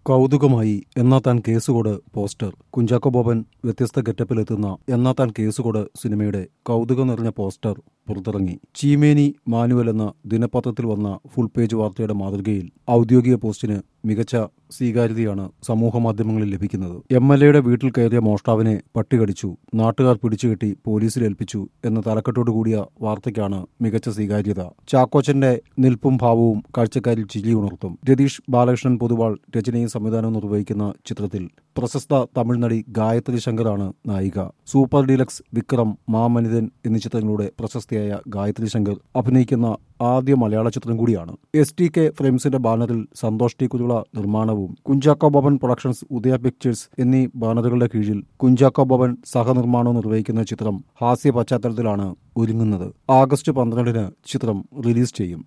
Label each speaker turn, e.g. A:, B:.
A: കൗതുകമായി എന്നാ താൻ കേസുകൊട് പോസ്റ്റർ കുഞ്ചാക്കോ ബോബൻ വ്യത്യസ്ത ഗെറ്റപ്പിലെത്തുന്ന എന്നാ താൻ കേസുകൊട് സിനിമയുടെ കൗതുകം നിറഞ്ഞ പോസ്റ്റർ പുറത്തിറങ്ങി ചീമേനി മാനുവൽ എന്ന ദിനപത്രത്തിൽ വന്ന ഫുൾ പേജ് വാർത്തയുടെ മാതൃകയിൽ ഔദ്യോഗിക പോസ്റ്റിന് മികച്ച സ്വീകാര്യതയാണ് സമൂഹ മാധ്യമങ്ങളിൽ ലഭിക്കുന്നത് എം എൽ എയുടെ വീട്ടിൽ കയറിയ മോഷ്ടാവിനെ പട്ടികടിച്ചു നാട്ടുകാർ പിടിച്ചുകെട്ടി പോലീസിൽ ഏൽപ്പിച്ചു എന്ന തലക്കെട്ടോടു കൂടിയ വാർത്തയ്ക്കാണ് മികച്ച സ്വീകാര്യത ചാക്കോച്ചന്റെ നിൽപ്പും ഭാവവും കാഴ്ചക്കാരിൽ ചിരി ഉണർത്തും രതീഷ് ബാലകൃഷ്ണൻ പൊതുവാൾ രചനയും സംവിധാനവും നിർവഹിക്കുന്ന ചിത്രത്തിൽ പ്രശസ്ത തമിഴ് നടി ഗായത്രി ശങ്കറാണ് നായിക സൂപ്പർ ഡീലക്സ് വിക്രം മാമനിതൻ എന്നീ ചിത്രങ്ങളുടെ പ്രശസ്തിയായ ഗായത്രി ശങ്കർ അഭിനയിക്കുന്ന ആദ്യ മലയാള ചിത്രം കൂടിയാണ് എസ് ടി കെ ഫ്രെയിംസിന്റെ ബാനറിൽ സന്തോഷ് ടി കുരുള നിർമ്മാണവും കുഞ്ചാക്കോ ബോബൻ പ്രൊഡക്ഷൻസ് ഉദയ പിക്ചേഴ്സ് എന്നീ ബാനറുകളുടെ കീഴിൽ കുഞ്ചാക്കോ ബോബൻ സഹനിർമ്മാണവും നിർവഹിക്കുന്ന ചിത്രം ഹാസ്യ പശ്ചാത്തലത്തിലാണ് ഒരുങ്ങുന്നത് ആഗസ്റ്റ് പന്ത്രണ്ടിന് ചിത്രം റിലീസ് ചെയ്യും